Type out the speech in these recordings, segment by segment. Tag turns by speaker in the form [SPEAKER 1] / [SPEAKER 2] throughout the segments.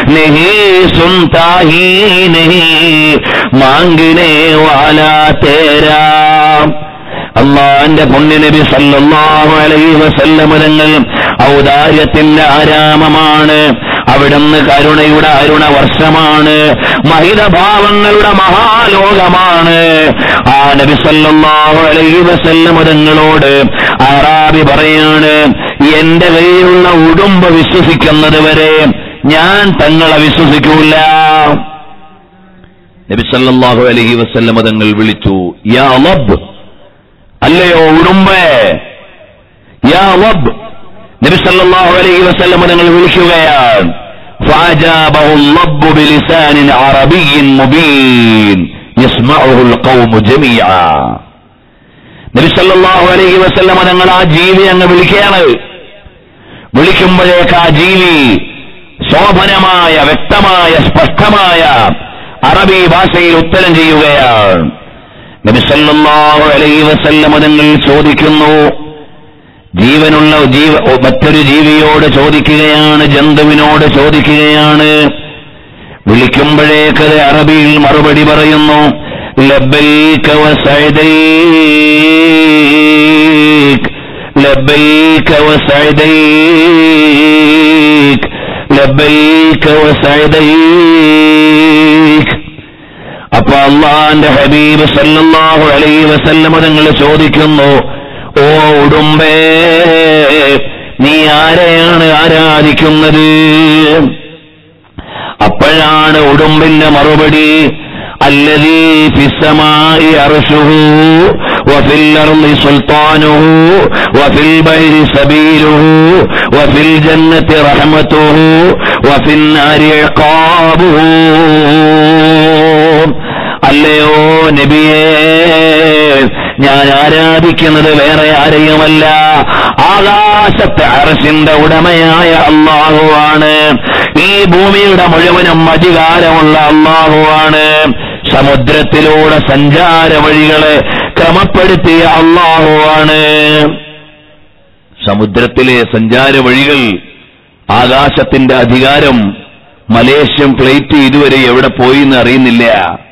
[SPEAKER 1] नहीं सुनता ही नहीं मांगने वाला तेरा അള്ളാന്റെ പുണ്യനബി സല്ലല്ലാഹു അലൈഹി വസല്ലമ തങ്ങൾ ഔദാര്യത്തിന്റെ ആരാമമാണ് അവിടുന്ന് കരുണയുടെ അരുണ വർഷമാണ് മഹിതഭാവങ്ങളുടെ മഹാലോകമാണ് ആ നബി സല്ലല്ലാഹു അലൈഹി വസല്ലമ തങ്ങളോട് അറാബി പറയാണ് എന്റെ കയ്യിലുള്ള ഉടുമ്പ് വിശ്വസിക്കുന്നത് വരെ ഞാൻ തങ്ങളെ വിശ്വസിക്കൂല നബി സല്ലല്ലാഹു അലൈഹി വസല്ലമ തങ്ങൾ വിളിച്ചു യാ റബ്ബ് അല്ലയോ ഉടുമ്പേ യാ റബ്ബ് നബി സല്ലല്ലാഹു അലൈഹി വസല്ലം നിങ്ങൾ വിളിക്കുകയാണ് فأجابه الرب بلسان عربي مبين يسمعه القوم جميعا നബി സല്ലല്ലാഹു അലൈഹി വസല്ലം നിങ്ങൾ ആ ജീവി അങ്ങ് വിളിക്കുകയാണ് വിളിക്കുമ്പോഴേക്ക് ആ ജീവി ശോഭനമായ വ്യക്തമായ സ്പഷ്ടമായ അറബി ഭാഷയിൽ ഉത്തരം ചെയ്യുകയാണ് നബി സല്ലല്ലാഹു അലൈഹി വസല്ലം നിങ്ങൾ ചോദിക്കുന്നു ജീവനുള്ള ജീവ മറ്റൊരു ജീവിയോട് ചോദിക്കുകയാണ് ജന്തുവിനോട് ചോദിക്കുകയാണ് വിളിക്കുമ്പോഴേക്കത് അറബിയിൽ മറുപടി പറയുന്നു ലബ്ബൈക വസഅദൈക് ലബ്ബൈക വസഅദൈക് ലബ്ബൈക വസഅദൈക് അപ്പൊ അള്ളാന്റെ ഹബീബ് സല്ലല്ലാഹു അലൈഹി വസല്ലമ തങ്ങൾ ചോദിക്കുന്നു ഓ ഉടുമ്പേ നീ ആരെയാണ് ആരാധിക്കുന്നത് അപ്പോഴാണ് ഉടുമ്പിന്റെ മറുപടി الذي في السماء عرشه وفي الأرض سلطانه وفي البحر سبيله وفي الجنة رحمته وفي النار عقابه അല്ലയോ നബിയേ ഞാൻ ആരാധിക്കുന്നത് വേറെ ആരെയുമല്ല ആകാശത്തെ അറസിന്റെ ഉടമയായ അള്ളാഹുവാണ് ഈ ഭൂമിയുടെ മുഴുവനും അധികാരമുള്ള അള്ളാഹുവാണ് സമുദ്രത്തിലൂടെ സഞ്ചാര വഴികളെ ക്രമപ്പെടുത്തിയ അള്ളാഹുവാണ് സമുദ്രത്തിലെ സഞ്ചാര വഴികൾ ആകാശത്തിന്റെ അധികാരം മലേഷ്യൻ ഫ്ലൈറ്റ് ഇതുവരെ എവിടെ പോയി എന്ന് അറിയുന്നില്ല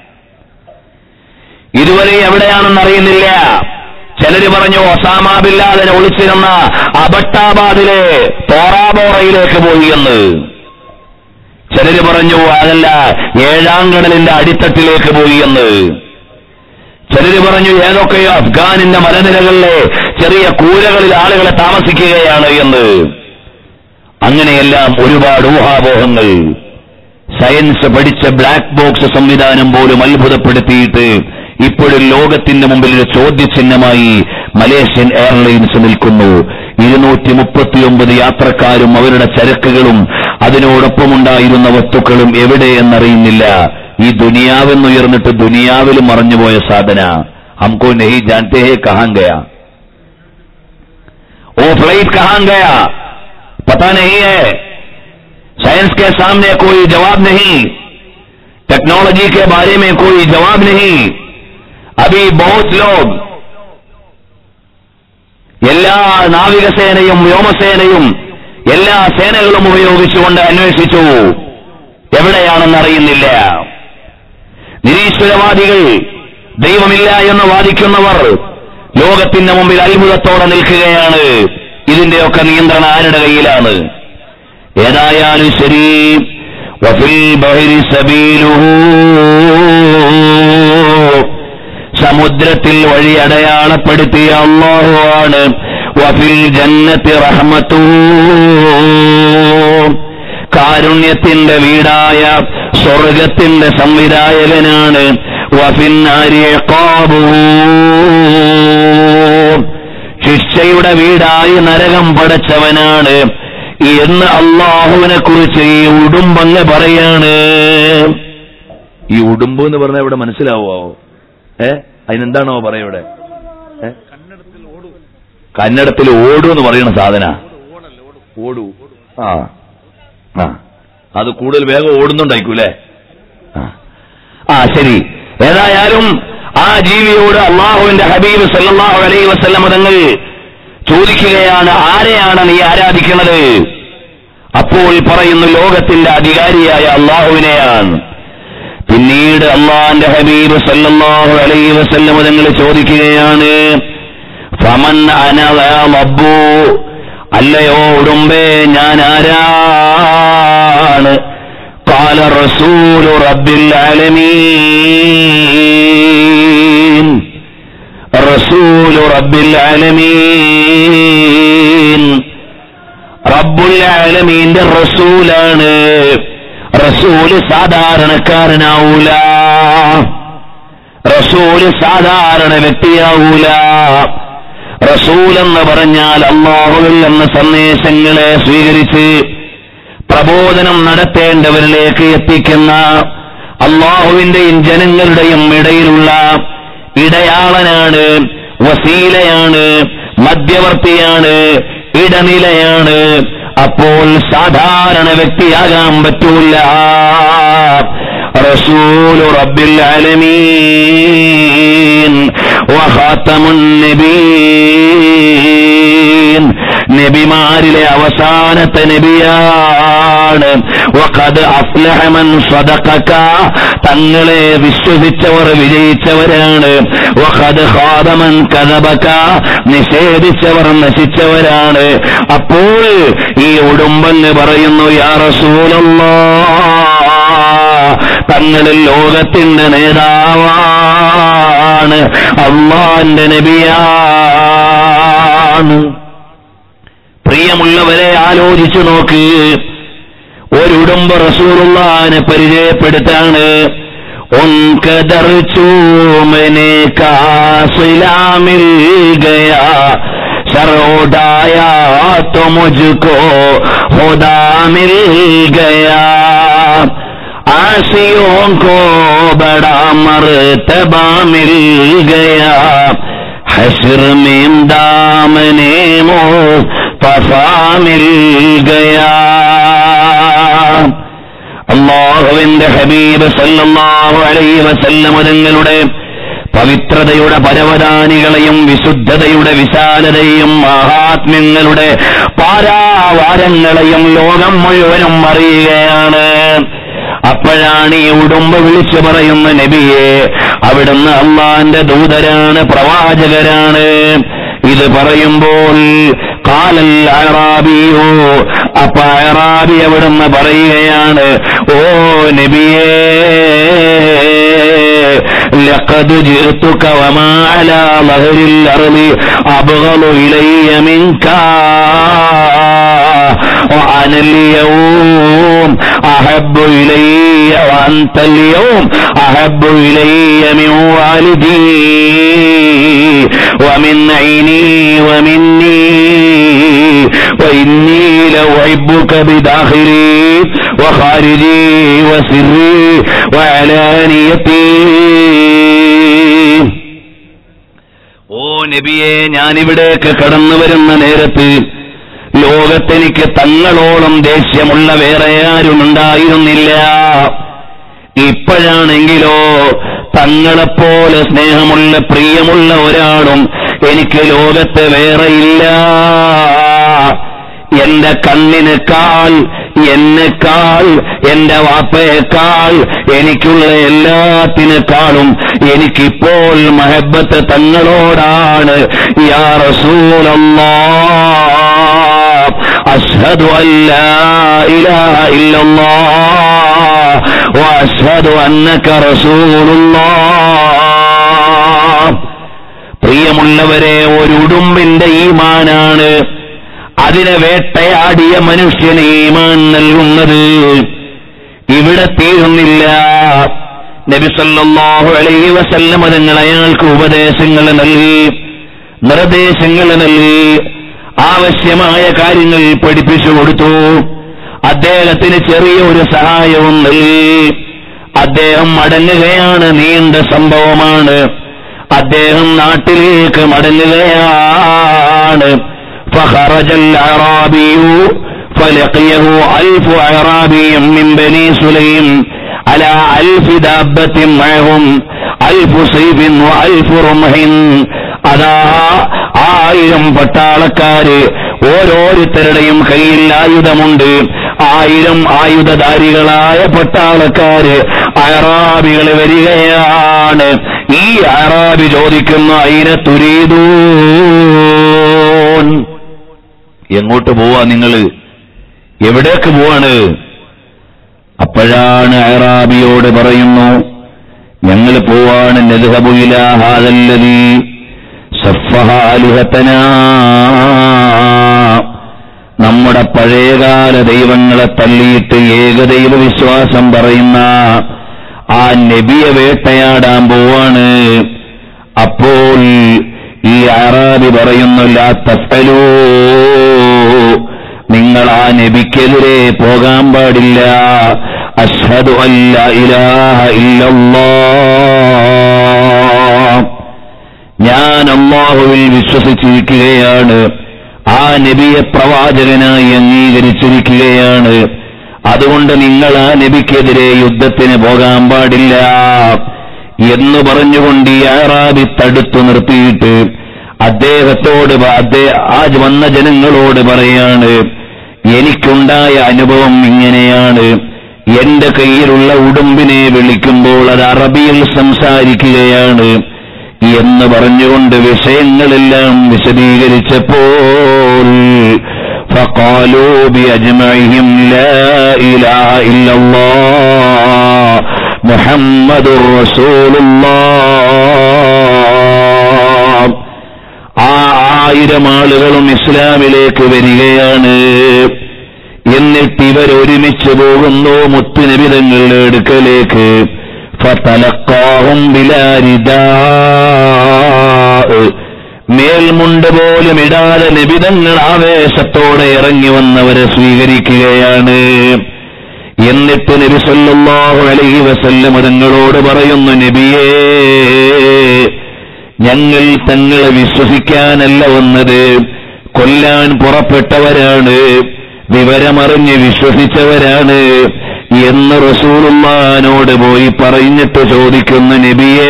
[SPEAKER 1] ഇതുവരെ എവിടെയാണെന്ന് അറിയുന്നില്ല ചിലര് പറഞ്ഞു ഒസാമ ബില്ലാദിനെ ഒളിച്ചിരുന്ന അബട്ടാബാദിലെ തോറാബോറയിലേക്ക് പോയി എന്ന് ചിലര് പറഞ്ഞു അതല്ല ഏഴാം കടലിന്റെ അടിത്തട്ടിലേക്ക് പോയി എന്ന് ചിലര് പറഞ്ഞു ഏതൊക്കെയോ അഫ്ഗാനിന്റെ മലനിരകളിലെ ചെറിയ കൂരകളിൽ ആളുകളെ താമസിക്കുകയാണ് എന്ന് അങ്ങനെയെല്ലാം ഒരുപാട് ഊഹാപോഹങ്ങൾ സയൻസ് പഠിച്ച ബ്ലാക്ക് ബോക്സ് സംവിധാനം പോലും അത്ഭുതപ്പെടുത്തിയിട്ട് ഇപ്പോഴും ലോകത്തിന്റെ മുമ്പിൽ ഒരു ചോദ്യചിഹ്നമായി മലേഷ്യൻ എയർലൈൻസ് നിൽക്കുന്നു ഇരുന്നൂറ്റി മുപ്പത്തിയൊമ്പത് യാത്രക്കാരും അവരുടെ ചരക്കുകളും അതിനോടൊപ്പമുണ്ടായിരുന്ന വസ്തുക്കളും എവിടെ എന്നറിയുന്നില്ല ഈ ദുനിയാവെന്നുയർന്നിട്ട് ദുനിയാവിൽ മറഞ്ഞുപോയ സാധന ഹംകോ നെഹി ജാൻത്തെ ഹേ കഹാൻ ഗയാ वो फ्लाइट कहां गया पता नहीं है साइंस के सामने कोई जवाब नहीं टेक्नोलॉजी के बारे में कोई जवाब नहीं अभी बहुत लोग എല്ലാ നാവികസേനയും വ്യോമസേനയും എല്ലാ സേനകളും ഉപയോഗിച്ചുകൊണ്ട് അന്വേഷിച്ചു എവിടെയാണെന്ന് അറിയുന്നില്ല നിരീശ്വരവാദികൾ ദൈവമില്ല എന്ന് വാദിക്കുന്നവർ ലോകത്തിന്റെ മുമ്പിൽ അത്ഭുതത്തോടെ നിൽക്കുകയാണ് ഇതിന്റെയൊക്കെ നിയന്ത്രണം ആരുടെ കയ്യിലാണ് ഏതായാലും ശരി വഫിൽ ബഹരി സബീലുഹു സമുദ്രത്തിൽ വഴി അടയാളപ്പെടുത്തിയ അള്ളാഹുവാണ് വഫിൽ ജന്നത്തി റഹ്മത്തു കാരുണ്യത്തിന്റെ വീടായ സ്വർഗത്തിന്റെ സംവിധായകനാണ് വഫിന്നാരി ഇഖാബുഹു. ശിക്ഷയുടെ വീടായി നരകം പടച്ചവനാണ് എന്ന് അള്ളാഹുവിനെ കുറിച്ച് ഈ ഉടുമ്പങ്ങ് പറയാണ് ഈ ഉടുമ്പ് എന്ന് പറഞ്ഞാൽ ഇവിടെ മനസ്സിലാവോ ഏ അതിനെന്താണോ പറയാ ഇവിടെ ഏ? കന്നഡത്തിൽ ഓടു എന്ന് പറയുന്ന സാധന ഓടു ആ ആ അത് കൂടുതൽ വേഗം ഓടുന്നുണ്ടായിക്കൂലേ ആ. ആ ശരി ഏതായാലും ആ ജീവിയോട് അള്ളാഹുവിന്റെ ഹബീബ് സല്ലല്ലാഹു അലൈഹി വസല്ലം തങ്ങൾ ചോദിക്കുകയാണ് ആരെയാണ് നീ ആരാധിക്കുന്നത് അപ്പോൾ പറയുന്നു ലോകത്തിന്റെ അധികാരിയായ അള്ളാഹുവിനെയാണ് പിന്നീട് അള്ളാന്റെ ഹബീബ് സല്ലല്ലാഹു അലൈഹി വസല്ലം തങ്ങൾ ചോദിക്കുകയാണ് ഫമൻ അന യാ റബ്ബു അല്ലയോ ഉടുമ്പേ ഞാൻ ആരാണ് قال رسول رب العالمين رسول رب العالمين റബ്ബുൽ ആലമീന്റെ റസൂലാണ് റസൂല് സാധാരണക്കാരനാവൂല റസൂല് സാധാരണ വ്യക്തിയാവൂല റസൂൽ എന്ന് പറഞ്ഞാൽ അള്ളാഹുവിൽ നിന്ന് സന്ദേശങ്ങളെ സ്വീകരിച്ച് പ്രബോധനം നടത്തേണ്ടവരിലേക്ക് എത്തിക്കുന്ന അള്ളാഹുവിന്റെയും ജനങ്ങളുടെയും ഇടയിലുള്ള ഇടയാളനാണ് വസീലയാണ് മധ്യവർത്തിയാണ് ഇടനിലയാണ് അപ്പോൾ സാധാരണ വ്യക്തിയാകാൻ പറ്റൂല റസൂൽ റബ്ബിൽ ആലമീൻ വഖാതമുൻ നബീൻ നബിമാരിലെ അവസാനത്തെ നബിയാണ് വഖദ് അഫ്ലഹ മൻ സദഖക തങ്ങളെ വിശ്വസിച്ചവർ വിജയിച്ചവരാണ് വഖദ് ഖാദ മൻ കദബക നിഷേധിച്ചവർ നശിച്ചവരാണ് അപ്പോൾ ഈ ഉടുമ്പന് പറയുന്നു യാ റസൂലല്ലാഹ് തങ്ങളിൽ ലോകത്തിന്റെ നേതാവാണ് അള്ളാന്റെ നബിയാണ് പ്രിയമുള്ളവരെ ആലോചിച്ചു നോക്ക് ഒരുടുമ്പ് റസൂറുള്ളാനെ പരിചയപ്പെടുത്താണ് ഉൻകദർച്ചു മനെ കാസിലാമിൽ ഗയാ സറോഡായാ तो मुझको खुदा मिल गया आसियों को बड़ा मर्तबा मिल गया हशर में दामने मुस्तफा मिल गया അള്ളാഹുവിന്റെ ഹബീബ് സല്ലല്ലാഹു അലൈഹി വസല്ലം തങ്ങളുടെ പവിത്രതയുടെ പരവതാനികളെയും വിശുദ്ധതയുടെ വിശാലതയും മഹാത്മ്യങ്ങളുടെ പാരാവാരങ്ങളെയും ലോകം മുഴുവനും അറിയുകയാണ് അപ്പോഴാണ് ഈ ഉടുമ്പ് വിളിച്ചു പറയുന്ന നബിയെ അവിടുന്ന് അള്ളാന്റെ ദൂതരാണ് പ്രവാചകരാണ് ഇത് പറയുമ്പോൾ കാലൽ അറാബിയോ അപ്പൊ അറാബി അവിടുന്ന് പറയുകയാണ് ഓ നബിയേ لقد جئتك وما على ظهر الأرض أبغض إلي منك وأنا اليوم أحب إلي وأنت اليوم أحب إلي من والدي ومن عيني ومني وإني لأحبك بداخلي وخارجي وسري وعلانيتي ഓ നബിയെ ഞാനിവിടേക്ക് കടന്നു വരുന്ന നേരത്ത് ലോകത്തെനിക്ക് തങ്ങളോളം ദേഷ്യമുള്ള വേറെ ആരുമുണ്ടായിരുന്നില്ല ഇപ്പോഴാണെങ്കിലോ തങ്ങളെപ്പോലെ സ്നേഹമുള്ള പ്രിയമുള്ള ഒരാളും എനിക്ക് ലോകത്ത് വേറെയില്ല എന്റെ കണ്ണിനേക്കാൾ എന്നെക്കാൾ എന്റെ വാപ്പയേക്കാൾ എനിക്കുള്ള എല്ലാത്തിനേക്കാളും എനിക്കിപ്പോൾ മഹബത്ത് തങ്ങളോടാണ് യാ റസൂലല്ലാ അഷ്ഹദു അല്ലാ ഇലാഹ ഇല്ലല്ലാഹ് വഅഷ്ഹദു അന്നക റസൂലുള്ളാഹ് പ്രിയമുള്ളവരെ ഒരു ഉടുമ്പിന്റെ ഈമാനാണ് അതിനെ വേട്ടയാടിയ മനുഷ്യന് ഈമാൻ നൽകുന്നത് ഇവിടെ തീരുന്നില്ല നബിസല്ലാഹു അലൈഹി വസല്ലമ തങ്ങൾ അയാൾക്ക് ഉപദേശങ്ങൾ നൽകി നിർദ്ദേശങ്ങൾ നൽകി ആവശ്യമായ കാര്യങ്ങൾ പഠിപ്പിച്ചു കൊടുത്തു അദ്ദേഹത്തിന് ചെറിയൊരു സഹായവും നൽകി അദ്ദേഹം മടങ്ങുകയാണ് നീണ്ട സംഭവമാണ് അദ്ദേഹം നാട്ടിലേക്ക് മടങ്ങുകയാണ് فخرج الأعرابي فلقيه ألف أعرابي من بني سليم على ألف دابة معهم ألف سيف وألف رمح അതാ ആയിരം പട്ടാളക്കാര് ഓരോരുത്തരുടെയും കയ്യിൽ ആയുധമുണ്ട് ആയിരം ആയുധധാരികളായ പട്ടാളക്കാര് അയറാബികൾ വരികയാണ് ഈ അയറാബി ചോദിക്കുന്ന അയിനെ തുരീതൂ എങ്ങോട്ട് പോവാ നിങ്ങള് എവിടേക്ക് പോവാണ് അപ്പോഴാണ് അയറാബിയോട് പറയുന്നു ഞങ്ങൾ പോവാണ് നെതുഹബുയിലാഹാദല്ലതി സഫഹാലുഹത്തന നമ്മുടെ പഴയകാല ദൈവങ്ങളെ തള്ളിയിട്ട് ഏകദൈവ വിശ്വാസം പറയുന്ന ആ നബിയെ വേട്ടയാടാൻ പോവാണ് അപ്പോൾ ഈ അറാബി പറയുന്നു ലാ തഫലൂ നിങ്ങൾ ആ നബിക്കെതിരെ പോകാൻ പാടില്ല അഷ്ഹദു അല്ല ഇലാഹ ഇല്ലല്ലാഹ് ഞാൻ അള്ളാഹുവിൽ വിശ്വസിച്ചിരിക്കുകയാണ് ആ നബിയെ പ്രവാചകനായി അംഗീകരിച്ചിരിക്കുകയാണ് അതുകൊണ്ട് നിങ്ങൾ ആ നബിക്കെതിരെ യുദ്ധത്തിന് പോകാൻ പാടില്ല എന്ന് പറഞ്ഞുകൊണ്ട് ഈ ആറാബി തടുത്തു നിർത്തിയിട്ട് അദ്ദേഹത്തോട് പ- അദ്ദേഹ ആ വന്ന ജനങ്ങളോട് പറയാണ് എനിക്കുണ്ടായ അനുഭവം ഇങ്ങനെയാണ് എന്റെ കയ്യിലുള്ള ഉടുമ്പിനെ വിളിക്കുമ്പോൾ അത് അറബിയിൽ സംസാരിക്കുകയാണ് എന്ന് പറഞ്ഞുകൊണ്ട് വിഷയങ്ങളെല്ലാം വിശദീകരിച്ചപ്പോൾ فقالوا بأجمعهم لا إله إلا الله محمد رسول الله ആ ആയിരം ആളുകളും ഇസ്ലാമിലേക്ക് വരികയാണ് എന്നിട്ട് ഇവർ ഒരുമിച്ച് പോകുന്നു മുത്തുനിബിതങ്ങളുടെ അടുക്കലേക്ക് ഫതലക്കാഹും ബിലാരിദാ മേൽമുണ്ട് പോലും ഇടാതെ നിബിതങ്ങൾ ആവേശത്തോടെ ഇറങ്ങി വന്നവരെ സ്വീകരിക്കുകയാണ് എന്നിട്ട് നബി സല്ലല്ലാഹു അലൈഹി വസല്ലം തങ്ങളോട് പറയുന്നു നബിയേ ഞങ്ങൾ തങ്ങളെ വിശ്വസിക്കാനല്ല വന്നത് കൊല്ലാൻ പുറപ്പെട്ടവരാണ് വിവരമറിഞ്ഞ് വിശ്വസിച്ചവരാണ് എന്ന് റസൂലുള്ളാനോട് പോയി പറഞ്ഞിട്ട് ചോദിക്കുന്ന നബിയേ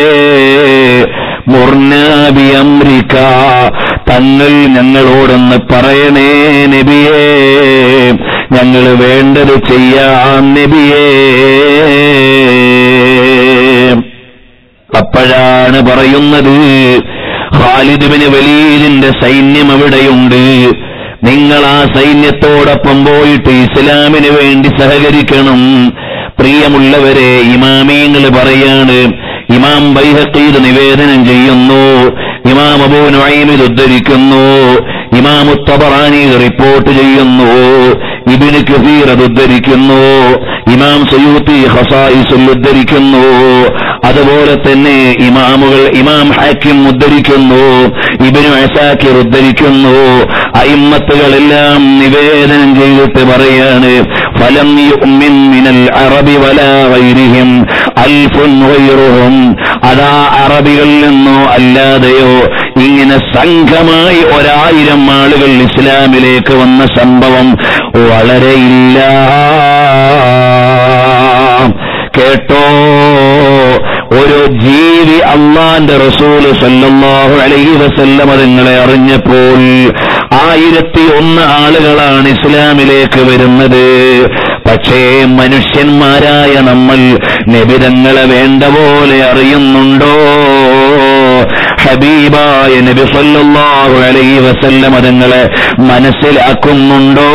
[SPEAKER 1] മുർനാബി അമ്രിക്ക തങ്ങൾ ഞങ്ങളോടൊന്ന് പറയണേ നബിയേ ഞങ്ങൾ വേണ്ടത് ചെയ്യാം നബിയേ അപ്പോഴാണ് പറയുന്നത് ഖാലിദുബിന് വലീദിന്റെ സൈന്യം അവിടെയുണ്ട് നിങ്ങൾ ആ സൈന്യത്തോടൊപ്പം പോയിട്ട് ഇസ്ലാമിന് വേണ്ടി സഹകരിക്കണം പ്രിയമുള്ളവരെ ഇമാമീങ്ങൾ പറയാണ് ഇമാം ബൈഹക്കീത് നിവേദനം ചെയ്യുന്നു ഇമാം അബൂ നുഐം ഇത് ഉദ്ധരിക്കുന്നു ഇമാം ഉത്തബറാനി റിപ്പോർട്ട് ചെയ്യുന്നു ഇബിന് കസീർ അത് ഉദ്ധരിക്കുന്നു ഇമാം സയൂത്തി ഹസായിസുൽ ഉദ്ധരിക്കുന്നു അതുപോലെ തന്നെ ഇമാമുകൾ ഇമാം ഹാക്കിം ഉദ്ധരിക്കുന്നു ഇബിനു അസാക്കിർ ഉദ്ധരിക്കുന്നു അയിമ്മത്തുകളെല്ലാം നിവേദനം ചെയ്തിട്ട് പറയാണ് ഫലം യുഅ്മിൻ മിനൽ അറബി വലാ ഗൈരിഹിം അൽഫുൻ ഗൈറുഹും അതാ അറബികളിൽ നിന്നോ അല്ലാതെയോ ഇങ്ങനെ സംഘമായി ഒരായിരം ആളുകൾ ഇസ്ലാമിലേക്ക് വന്ന സംഭവം വളരെ ഇല്ല കേട്ടോ ഒരു ജീവി അള്ളാന്റെ റസൂല് സല്ലല്ലാഹു അലൈഹി വസല്ലമ നിങ്ങളെ അറിഞ്ഞപ്പോൾ ആയിരത്തി ഒന്ന് ആളുകളാണ് ഇസ്ലാമിലേക്ക് വരുന്നത് പക്ഷേ മനുഷ്യന്മാരായ നമ്മൾ നബിതങ്ങളെ വേണ്ട പോലെ അറിയുന്നുണ്ടോ ഹബീബായ നബി സല്ലല്ലാഹു അലൈഹി വസല്ലമ തങ്ങളെ മനസ്സിലാക്കുന്നുണ്ടോ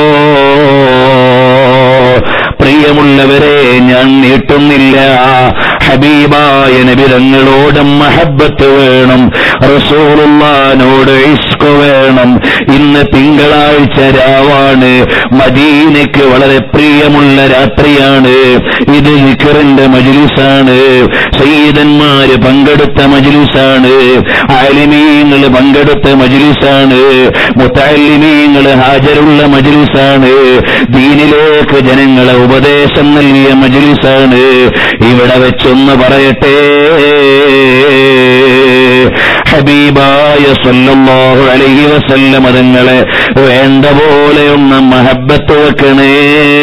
[SPEAKER 1] പ്രിയമുള്ളവരെ ഞാൻ നീട്ടുന്നില്ല ഹബീബായ നബിതങ്ങളോട് മഹബത്ത് വേണം റസൂലുള്ളാനോട് ഇഷ്ക് വേണം ഇന്ന് തിങ്കളാഴ്ച രാവാണ് മദീനയ്ക്ക് വളരെ പ്രിയമുള്ള രാത്രിയാണ് ഇത് ലിഖറിന്റെ മജിലിസാണ് സയ്യിദന്മാര് പങ്കെടുത്ത മജിലിസാണ് ആലിമീങ്ങൾ പങ്കെടുത്ത മജിലിസാണ് മുത്താലിമീങ്ങൾ ഹാജരുള്ള മജിലിസാണ് ദീനിലേക്ക് ജനങ്ങളെ ഉപദേശം നൽകിയ മജിലിസാണ് ഇവിടെ വെച്ചൊന്ന് പറയട്ടെ ഹബീബായ സല്ലല്ലാഹു അലൈഹി വസല്ലം അതുങ്ങളെ വേണ്ട പോലെ ഒന്ന് മഹബത്ത് വെക്കണേ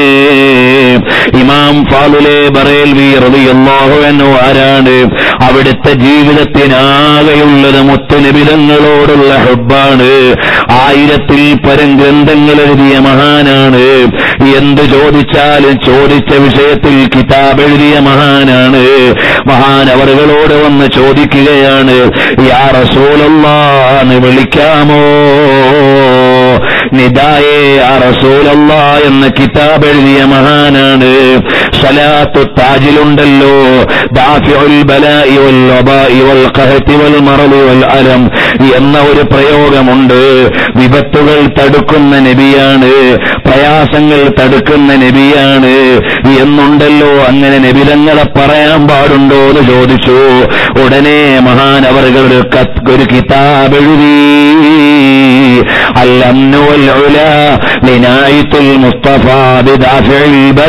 [SPEAKER 1] ഇമാം ഫാലുലെ ബറേൽവി റളിയല്ലാഹു അൻഹു ആരാണ് അവിടുത്തെ ജീവിതത്തിനാകെയുള്ളത് മുത്തുനിബിതങ്ങളോടുള്ള ഹബ്ബാണ് ആയിരത്തിൽ പരം ഗ്രന്ഥങ്ങൾ എഴുതിയ മഹാനാണ് എന്ത് ചോദിച്ചാലും ചോദിച്ച വിഷയത്തിൽ കിതാബ് എഴുതിയ മഹാനാണ് മഹാൻ അവറുകളോട് വന്ന് ചോദിക്കുകയാണ് യാ റസൂലല്ലാന്ന് വിളിക്കാമോ നിദായേ ആ റസൂലല്ല എന്ന കിതാബ് എഴുതിയ മഹാനാണ് സലാത്തു താജിലുണ്ടല്ലോ ദാഫിഉൽ ബലാഇ വൽ വബാഇ വൽ ഖഹതി വൽ മറദി വൽ അലം എന്ന ഒരു പ്രയോഗമുണ്ട് വിപത്തുകൾ തടുക്കുന്ന നബിയാണ് പ്രയാസങ്ങൾ തടുക്കുന്ന നബിയാണ് എന്നുണ്ടല്ലോ അങ്ങനെ നബിതങ്ങളെ പറയാൻ പാടുണ്ടോ എന്ന് ചോദിച്ചു ഉടനെ മഹാൻ അവറുകൾ ഒരു കത്ത് ഒരു കിതാബ് എഴുതി الأمن والعلا لناية المصطفى بدافع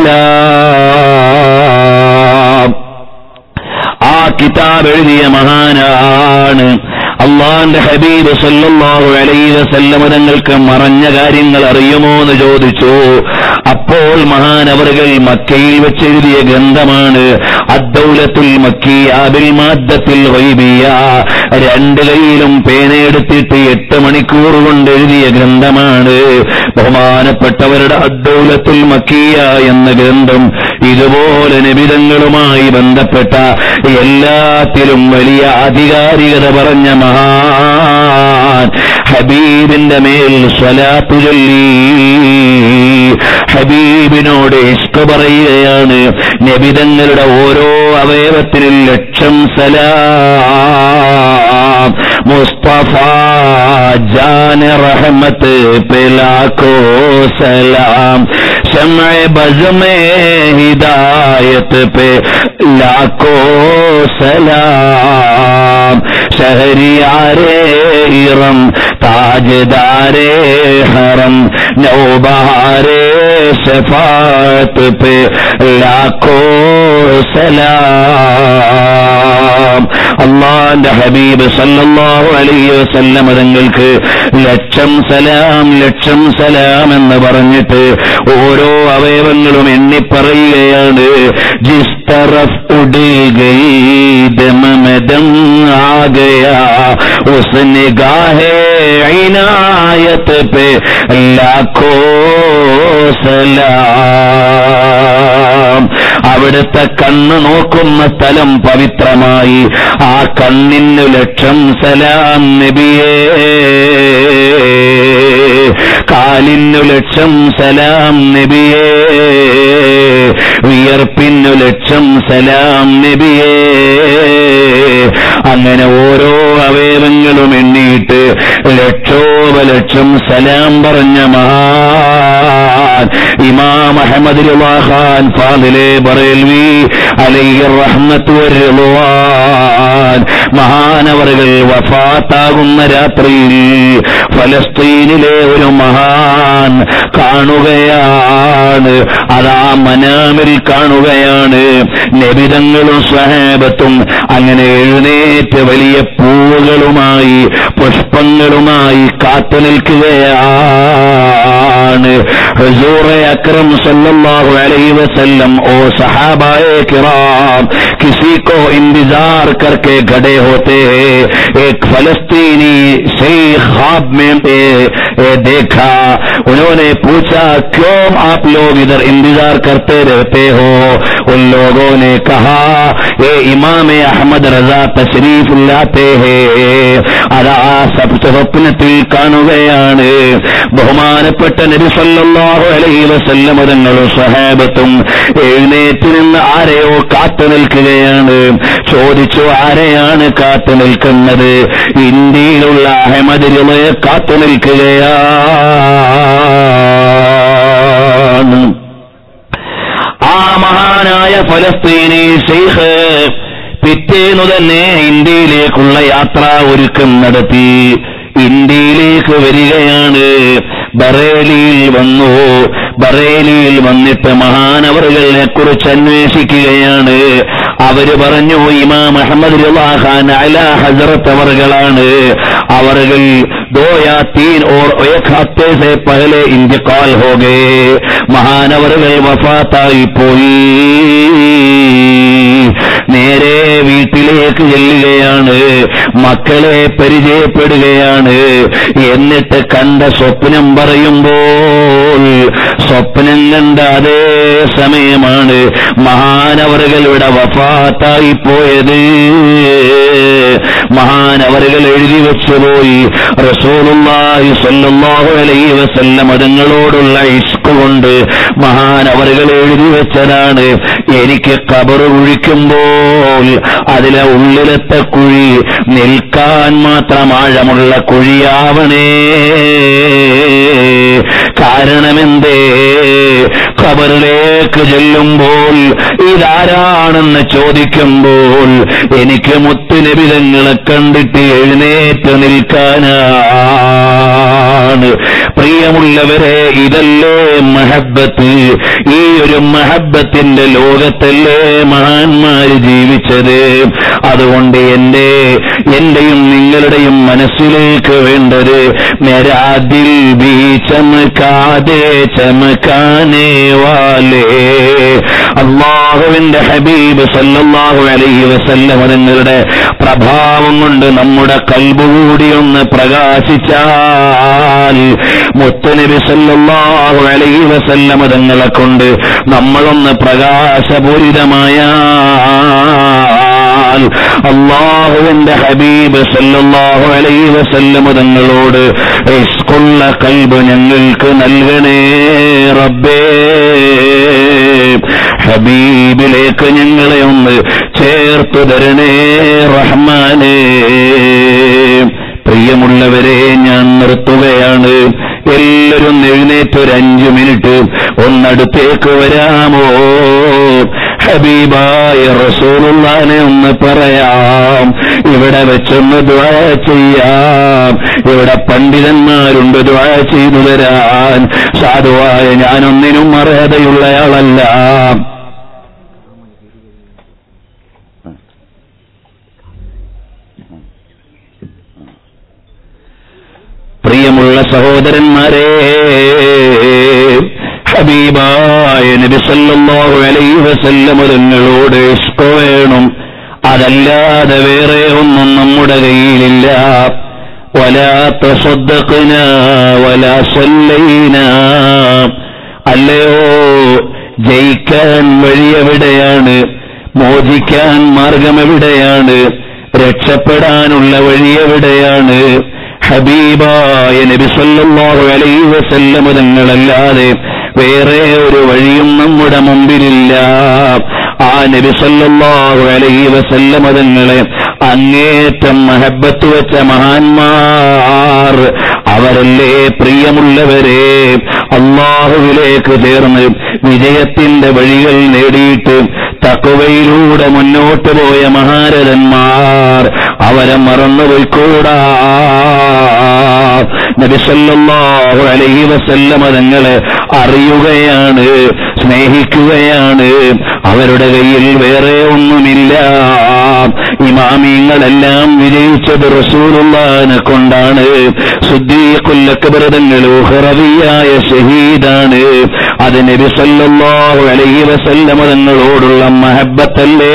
[SPEAKER 1] البلاء ആ കിതാബ് എഴുതിയ മഹാനാണ് അള്ളാന്റെ ഹബീബ് സല്ലല്ലാഹു അലൈഹി വസല്ലമ തങ്ങൾക്ക് മറഞ്ഞ കാര്യങ്ങൾ അറിയുമോ എന്ന് ചോദിച്ചു അപ്പോൾ മഹാനവറുകൾ മക്കയിൽ വെച്ചെഴുതിയ ഗ്രന്ഥമാണ് അദ്ദൗലത്തുൽ മക്കിയ ബിൽ മാദ്ദത്തിൽ ഗൈബിയ രണ്ട് കൈയിലും പേനയെടുത്തിട്ട് എട്ട് മണിക്കൂർ കൊണ്ട് എഴുതിയ ഗ്രന്ഥമാണ് ബഹുമാനപ്പെട്ടവരുടെ അദ്ദൗലത്തുൽ മക്കിയ എന്ന ഗ്രന്ഥം ഇതുപോലെ നിബിധങ്ങളുമായി ബന്ധപ്പെട്ട എല്ലാത്തിലും വലിയ ആധികാരികത പറഞ്ഞ മഹാൻ ഹബീബിന്റെ മേൽ സ്വലാത്തു ചൊല്ലി ഹബീബിനോട് ഇഷ്ക പറയുകയാണ് നബിതങ്ങളുടെ ഓരോ അവയവത്തിനും ലക്ഷം സലാം മുസ്തഫ ജാന റഹമത്ത് പിലാക്കോ സലാം शमع बज में हिदायत पे लाखों सलाम शहरियारे इरम ताजदारे हरम नौबहारे शफात पे लाखों സലാം അള്ളാന്റെ ഹബീബ് സല്ലല്ലാഹു അലൈഹി വസല്ലം തങ്ങൾക്ക് ലക്ഷം സലാം ലക്ഷം സലാം എന്ന് പറഞ്ഞിട്ട് ഓരോ അവയവങ്ങളും എണ്ണിപ്പറയുകയാണ് ജിസ് तरफ उड़ गई दम में दम आ गया उस निगाहे इनायत पे लाखों സലാം അവിടുത്തെ കണ്ണ് നോക്കുന്ന സ്ഥലം പവിത്രമായി ആ കണ്ണിന് ലക്ഷം സലാം നബിയേ കാലിനു ലക്ഷം സലാം നബിയേ വിയർപ്പിനു ലക്ഷം സലാം നബിയേ അങ്ങനെ ഓരോ അവയവങ്ങളും എണ്ണിയിട്ട് ലക്ഷോപലക്ഷം സലാം പറഞ്ഞ മഹാൻ ഇമാം അഹമ്മദ് ഖാൻ ഫാദിലെ ബറേൽവി അലൈഹി റഹ്മത്ത് വറുവാൻ മഹാനവറുകൾ വഫാത്താകുന്ന രാത്രിയിൽ ഫലസ്തീനിലെ ഒരു മഹാൻ കാണുകയാണ് അതാ മനാമിൽ കാണുകയാണ് നബിതങ്ങളും സ്വഹേബത്തും അങ്ങനെ എഴുന്നേറ്റ് വലിയ പൂവുകളുമായി പുഷ്പങ്ങളുമായി കാത്തു നിൽക്കുകയാണ് ഹുസൂറെ അക്രम सल्लल्लाहु अलैहि वसल्लम ओ सहाबाए किराम किसी को इंतजार करके खड़े होते हैं एक फलस्तीनी शेख ख्वाब में ए, ए, देखा उन्होंने पूछा क्यों आप लोग इधर इंतजार करते रहते हो उन लोगों ने कहा ये इमाम अहमद रजा तशरीफ लाते हैं അതാ സ്വപ്നത്തിൽ കാണുകയാണ് ബഹുമാനപ്പെട്ട നബി സല്ലല്ലാഹു അലൈഹി വസല്ലം തങ്ങളും സഹാബത്തും എഴുന്നേറ്റ് നിന്ന് ആരെയോ കാത്തു നിൽക്കുകയാണ് ചോദിച്ചു ആരെയാണ് കാത്തു നിൽക്കുന്നത് ഇന്ത്യയിലുള്ള അഹമ്മദ് റിളയെ കാത്തു നിൽക്കുകയാണ് ആ മഹാനായ ഫലസ്തീനി ഷെയ്ഖ് പിറ്റേന്നു തന്നെ ഇന്ത്യയിലേക്കുള്ള യാത്ര ഒരുക്കം നടത്തി ഇന്ത്യയിലേക്ക് വരികയാണ് ബറേലിയിൽ വന്നു ബറേലിയിൽ വന്നിട്ട് മഹാനവറുകളെ കുറിച്ച് അന്വേഷിക്കുകയാണ് അവര് പറഞ്ഞു ഇമാം അഹമ്മദ് ഖാൻ അല ഹസറത്ത് അവറുകളാണ് അവറുകൾ दो या तीन और एक हफ्ते से पहले इंतकाल हो गए മഹാനവറുകൾ വഫാത്തായി പോയി നേരെ വീട്ടിലേക്ക് ചെല്ലുകയാണ് മക്കളെ പരിചയപ്പെടുകയാണ് എന്നിട്ട് കണ്ട സ്വപ്നം പറയുമ്പോൾ സ്വപ്നം കണ്ട അതേ സമയമാണ് മഹാനവറുകളുടെ വഫാത്തായി പോയത് മഹാനവറുകൾ എഴുതി വെച്ചുപോയി റസൂലുള്ളാഹി സ്വല്ലല്ലാഹു അലൈഹി വസല്ലം അതുങ്ങളോടുള്ള ഇഷ്ക് കൊണ്ട് മഹാനവറുകൾ എഴുതി വെച്ചതാണ് എനിക്ക് കബറ് കുഴിക്കുമ്പോൾ അതിലെ ഉള്ളിലത്തെ കുഴി നിൽക്കാൻ മാത്രം ആഴമുള്ള കുഴിയാവണേ കാരണമെന്തേ ഖബറിലേക്ക് ചെല്ലുമ്പോൾ ഇതാരാണെന്ന് ചോദിക്കുമ്പോൾ എനിക്ക് മുത്തുനബിതങ്ങളെ കണ്ടിട്ട് എഴുന്നേറ്റ് നിൽക്കാനാണ് പ്രിയമുള്ളവരെ ഇതല്ലേ മഹബത്ത് ഈ ഒരു മഹബത്തിന്റെ ലോകത്തല്ലേ മഹാന്മാര് ജീവിച്ചത് അതുകൊണ്ട് എന്റെ എന്റെയും നിങ്ങളുടെയും മനസ്സിലേക്ക് വേണ്ടത് മെരാദിൽ ബി ചമക്കാതെ ചമക്കാനേ വാലേ അള്ളാഹുവിന്റെ ഹബീബ് സല്ലല്ലാഹു അലൈഹി വസല്ലം തങ്ങളുടെ പ്രഭാവം കൊണ്ട് നമ്മുടെ കൽബ് കൂടി ഒന്ന് പ്രകാശിച്ചാൽ മുത്തനബി സല്ലല്ലാഹു അലൈഹി വസല്ലം തങ്ങളെ കൊണ്ട് നമ്മളൊന്ന് പ്രകാശപൂരിതമായാൽ അള്ളാഹുവിന്റെ ഹബീബ് സല്ലല്ലാഹു അലൈഹി വസല്ലം തങ്ങളോട് ഇസ്കുള്ള കൽബ് ഞങ്ങൾക്ക് നൽകണേ റബ്ബേ ഹബീബിലേക്ക് ഞങ്ങളെ ഒന്ന് ചേർത്തു തരണേ റഹ്മാനേ പ്രിയമുള്ളവരെ ഞാൻ നിർത്തുകയാണ് എല്ലാവരും എഴുന്നേറ്റ് ഒരു അഞ്ചു മിനിറ്റ് ഒന്നടുത്തേക്ക് വരാമോ ഹബീബായ റസൂലുള്ളാനെ ഒന്ന് പറയാം ഇവിടെ വെച്ചൊന്ന് ദ്വാ ചെയ്യാം ഇവിടെ പണ്ഡിതന്മാരുണ്ട് ദ്വാ ചെയ്തു തരാൻ സാധുവായ ഞാനൊന്നിനും അർഹതയുള്ളയാളല്ല പ്രിയമുള്ള സഹോദരന്മാരെ ഹബീബായ നബി സല്ലല്ലാഹു അലൈഹി വസല്ലം തങ്ങളോട് ഇഷ്ക വേണം അതല്ലാതെ വേറെ ഒന്നും നമ്മുടെ കയ്യിലില്ല വലാ തസദ്ദഖന വലാ സല്ലൈന അല്ലയോ ജയിക്കാൻ വഴിയെവിടെയാണ് മോചിക്കാൻ മാർഗമെവിടെയാണ് രക്ഷപ്പെടാനുള്ള വഴിയെവിടെയാണ് ഹബീബായ നബി സല്ലല്ലാഹു അലൈഹി വസല്ലം തങ്ങളല്ലാതെ വേറെ ഒരു വഴിയും നമ്മുടെ മുമ്പിലില്ല ആ നബി സല്ലല്ലാഹു അലൈഹി വസല്ലം തങ്ങളെ അങ്ങേറ്റം മഹബത്ത് വെച്ച മഹാന്മാർ അവരല്ലേ പ്രിയമുള്ളവരെ അള്ളാഹുവിലേക്ക് ചേർന്ന് വിജയത്തിന്റെ വഴികൾ നേടിയിട്ട് തക്കുവയിലൂടെ മുന്നോട്ട് പോയ മഹാരഥന്മാർ അവരെ മറന്നുപോയിക്കൂടാ നബിസല്ലാഹു അലൈഹി വസല്ലമ തങ്ങളെ അറിയുകയാണ് സ്നേഹിക്കുകയാണ് അവരുടെ കയ്യിൽ വേറെ ഒന്നുമില്ല ഇമാമിങ്ങളെല്ലാം വിജയിച്ചത് റസൂലുള്ളാനെ കൊണ്ടാണ് സുദ്ദീഖുല്ലക്ബർ ഉഹറവിയായ ഷഹീദാണ് അത് നബി സല്ലല്ലാഹു അലൈഹി വസല്ലമ തങ്ങളോടുള്ള മഹബത്തല്ലേ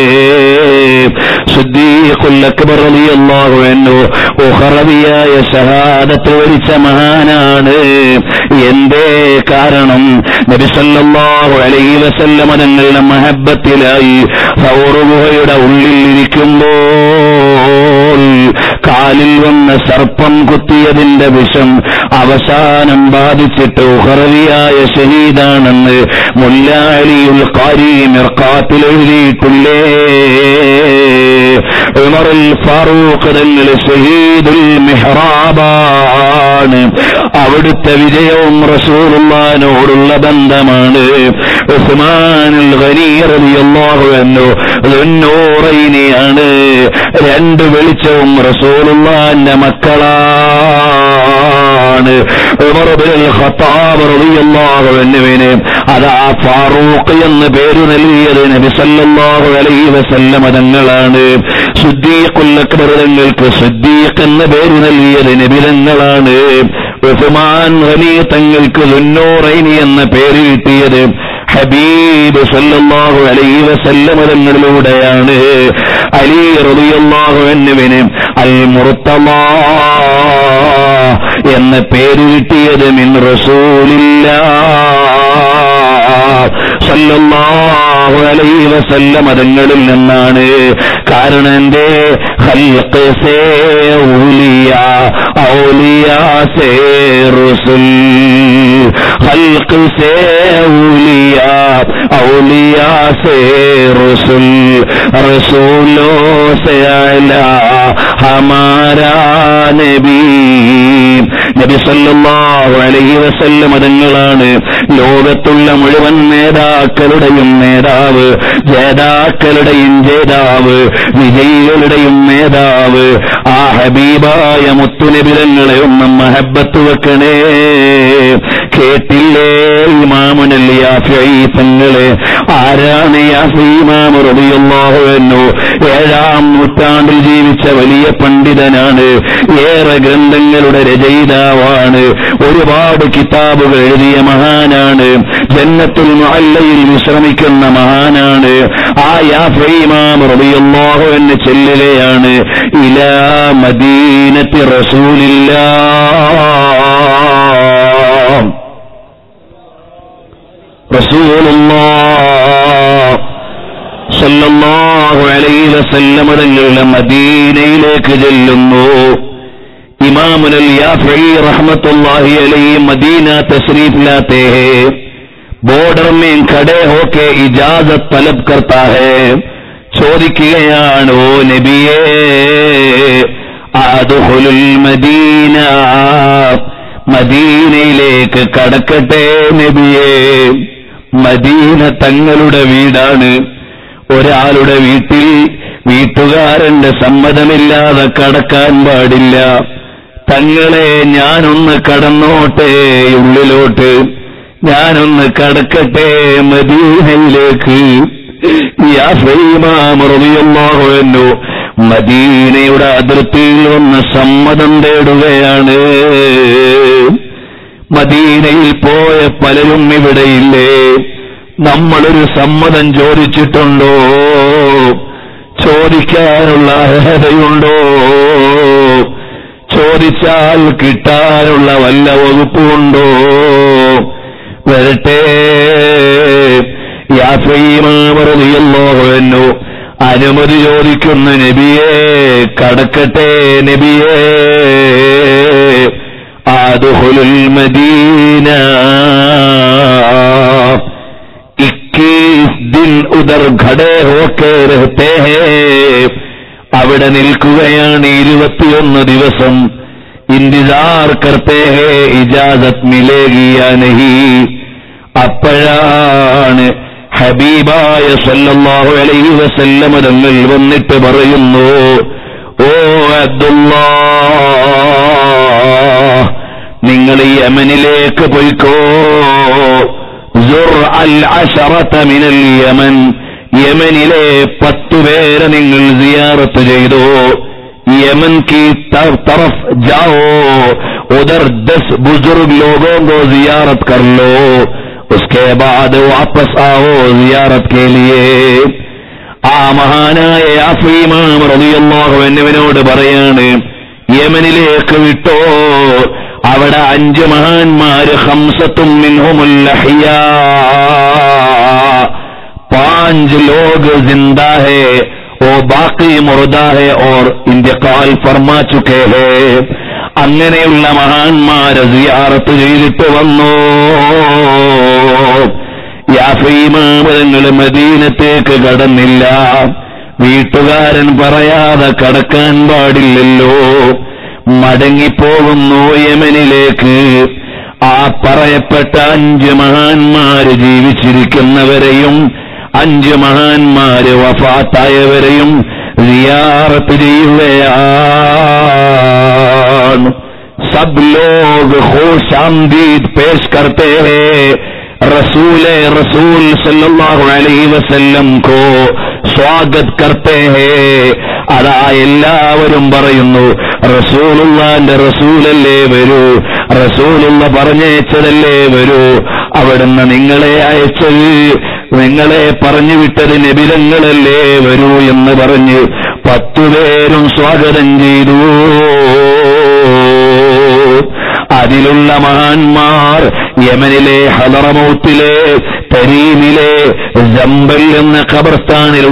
[SPEAKER 1] സുദ്ദീഖുല്ലക്ബർ റളിയല്ലാഹു അൻഹു ഉഹറവിയായ ഷഹാദത്ത് വരിച്ച മഹാനാണ് എന്തേ കാരണം നബി സല്ലല്ലാഹു അലൈഹി വസല്ലമ തങ്ങളുടെ മഹബത്തിലായി സൗറുഗുഹയുടെ ഉള്ളിൽ ഇരിക്കുമ്പോൾ കാലിൽ വന്ന സർപ്പം കുത്തിയതിന്റെ വിഷം അവസാനം ബാധിച്ചിട്ട് ഉഹറവിയായ ഷഹീദാണെന്ന് മുല്ലാലിയുൽ കാരി മിർക്കാത്തിൽ എഴുതിയിട്ടില്ലേ ഉമറുൽ ഫാറൂഖ് തങ്ങൾ ഷഹീദുൽ മിഹ്റാബാണ് അവിടുത്തെ വിജയവും റസൂലുള്ളാനോടുള്ള ബന്ധമാണ് ഉസ്മാനുൽ ഖനി റളിയല്ലാഹു അൻഹു ദുന്നൂറൈനിയാണ് രണ്ട് വെളിച്ചവും റസൂൽ റസൂലുള്ളാന്റെ മക്കളാണ് ഉമർ ഇബ്നുൽ ഖത്താബ് റളിയല്ലാഹു അൻഹുവിന് അതാ ഫാറൂഖ് എന്ന് പേര് നൽകിയത് നബി സല്ലല്ലാഹു അലൈഹി വസല്ലമ തങ്ങളാണ് സിദ്ദീഖുൽ അക്ബർ തങ്ങൾക്ക് സിദ്ദീഖ് എന്ന പേര് നൽകിയത് നബി തങ്ങളാണ് ഉസ്മാൻ ഖലീ തങ്ങൾക്ക് ദുന്നൂറൈനി എന്ന പേര് കിട്ടിയത് ഹബീബ് സല്ലല്ലാഹു അലൈഹി വസല്ലമ തങ്ങളിലൂടെയാണ് അലി റളിയല്ലാഹു അൻഹുവിന് അൽ മുർത്തമ എന്ന പേര് കിട്ടിയത് മിൻ റസൂലില്ലാ സല്ലല്ലാഹു അലൈഹി വസല്ലം മതങ്ങളിൽ നിന്നാണ് കാരണം എന്റെ ഖൽഖ് സേ ഔലിയ ഔലിയ സേ റസുൽ ഖൽഖ് സേ ഔലിയ ഔലിയ സേ റസുൽ റസൂലോ സേ അലാ ഹമാരാ നബി നബി സല്ലല്ലാഹു അലൈഹി വസല്ലം മതങ്ങളാണ് ലോകത്തുള്ള മുഴുവൻ നേതാക്കളുടെയും നേതാവ് ജേതാക്കളുടെയും ജേതാവ് വിജയികളുടെയും നേതാവ് ആ ഹബീബായ മുത്തുനബിരങ്ങളെ ഒന്ന് മഹബത്ത് വെക്കണേ കേട്ടില്ലേ ഇമാമുനല്ലി തങ്ങളെ ആരാണ് യാഫീമാമു റളിയല്ലാഹു അൻഹു ഏഴാം നൂറ്റാണ്ടിൽ ജീവിച്ച വലിയ പണ്ഡിതനാണ് ഏറെ ഗ്രന്ഥങ്ങളുടെ രചയിതാവാണ് ഒരുപാട് കിതാബുകൾ എഴുതിയ മഹാനാണ് ജന്നത്തുൽ മുഅല്ലയിൽ വിശ്രമിക്കുന്ന മഹാനാണ് ആ യാഫീമാം റളിയല്ലാഹു എന്ന് ചെല്ലുകയാണ് ഇലാ മദീനത്തി റസൂലില്ലാ റസൂലുള്ളാഹ് സല്ലല്ലാഹു അലൈഹി വസല്ലം തങ്ങളുടെ മദീനയിലേക്ക് ചെല്ലുന്നു ഇമാമുൽ യാഫഈ റഹ്മത്തുള്ളാഹി അലൈഹി മദീന തशरीफ लाते हैं ബോർഡർ में खड़े होके इजाजत तलब करता है ചോദിക്കുകയാണ് ഓ നബിയേ അദ്ഖുലുൽ മദീന മദീനയിലേക്ക് കടക്കട്ടെ നബിയേ മദീന തങ്ങളുടെ വീടാണ് ഒരാളുടെ വീട്ടിൽ വീട്ടുകാരന്റെ സമ്മതമില്ലാതെ കടക്കാൻ പാടില്ല തങ്ങളെ ഞാനൊന്ന് കടന്നോട്ടെ ഉള്ളിലോട്ട് ഞാനൊന്ന് കടക്കട്ടെ മദീനയിലേക്ക് യാഫൈമാമറിയല്ലാഹുവെന്നു മദീനയുടെ അതിർത്തിയിൽ വന്ന് സമ്മതം തേടുകയാണ് മദീനയിൽ പോയ പലരും ഇവിടെയില്ലേ നമ്മളൊരു സമ്മതം ചോദിച്ചിട്ടുണ്ടോ ചോദിക്കാനുള്ള അർഹതയുണ്ടോ ചോദിച്ചാൽ കിട്ടാനുള്ള വല്ല വകുപ്പുണ്ടോ വരട്ടെ യാഫീമാറിയല്ലോഹെന്നു അനുമതി ചോദിക്കുന്ന നബിയെ കടക്കട്ടെ നബിയെ ആദുഹുലുൽ മദീന ഇക്കീസ് ദിൻ ഉദർ ഖടേ ഹോക്കെ രഹത്തെ ഹേ അവിടെ നിൽക്കുകയാണ് ഇരുപത്തിയൊന്ന് ദിവസം ഇന്തിസാർ കർത്തേ ഹേ ഇജാസത്ത് മിലേഗിയ നഹി അപ്പോഴാണ് ഹബീബായ സല്ലല്ലാഹു അലൈഹി വസല്ലമ തങ്ങൾ വന്നിട്ട് പറയുന്നു ഓ അബ്ദുല്ലാ നിങ്ങൾ ഈ യമനിലേക്ക് പോയിക്കോ സുർ അൽ അശറത മിനൽ യമൻ യമനിലെ പത്തു പേരെ നിങ്ങൾ സിയാറത്ത് ചെയ്തു യമൻ की तर- तरफ जाओ उधर दस बुजुर्ग लोगों को जियारत कर लो उसके बाद वापस आओ जियारत के लिए ആ മഹാനായ യാഫീമാം റളിയല്ലാഹു എന്നിവനോട് പറയാണ് യമനിലേക്ക് വിട്ടോ അവിടെ അഞ്ച് മഹാന്മാര് ഹംസത്തും മിൻഹുമുൽ അഹ്യാ पांच लोग जिंदा है वो बाकी मुर्दा है और इंतकाल फरमा चुके हैं അങ്ങനെയുള്ള മഹാന്മാരെ സിയാറത്ത് ചെയ്തിട്ട് വന്നു യാഫീമാമതങ്ങൾ മദീനത്തേക്ക് കടന്നില്ല വീട്ടുകാരൻ പറയാതെ കടക്കാൻ പാടില്ലല്ലോ മടങ്ങിപ്പോകുന്നു യമനിലേക്ക് ആ പറയപ്പെട്ട അഞ്ച് മഹാന്മാര് ജീവിച്ചിരിക്കുന്നവരെയും അഞ്ച് മഹാന്മാര് വഫാത്തായവരെയും സിയാറത്ത് ചെയ്യുകയാണ് सब लोग खुश आमदीद पेश करते हैं रसूल रसूल सल्लल्लाहु अलैहि वसल्लम को സ്വാഗത് കർത്തേ ഹേ അതാ എല്ലാവരും പറയുന്നു റസൂലുള്ളാന്റെ റസൂലല്ലേ വരൂ റസൂലുള്ള പറഞ്ഞയച്ചതല്ലേ വരൂ അവിടുന്ന് നിങ്ങളെ അയച്ചത് നിങ്ങളെ പറഞ്ഞു വിട്ടത് നബിലങ്ങളല്ലേ വരൂ എന്ന് പറഞ്ഞ് പത്തുപേരും സ്വാഗതം ചെയ്തു അതിലുള്ള മഹാന്മാർ യമനിലെ ഹലറമൗത്തിലെ തരീമിലെ ജംബൽ എന്ന ഖബർസ്ഥാനിൽ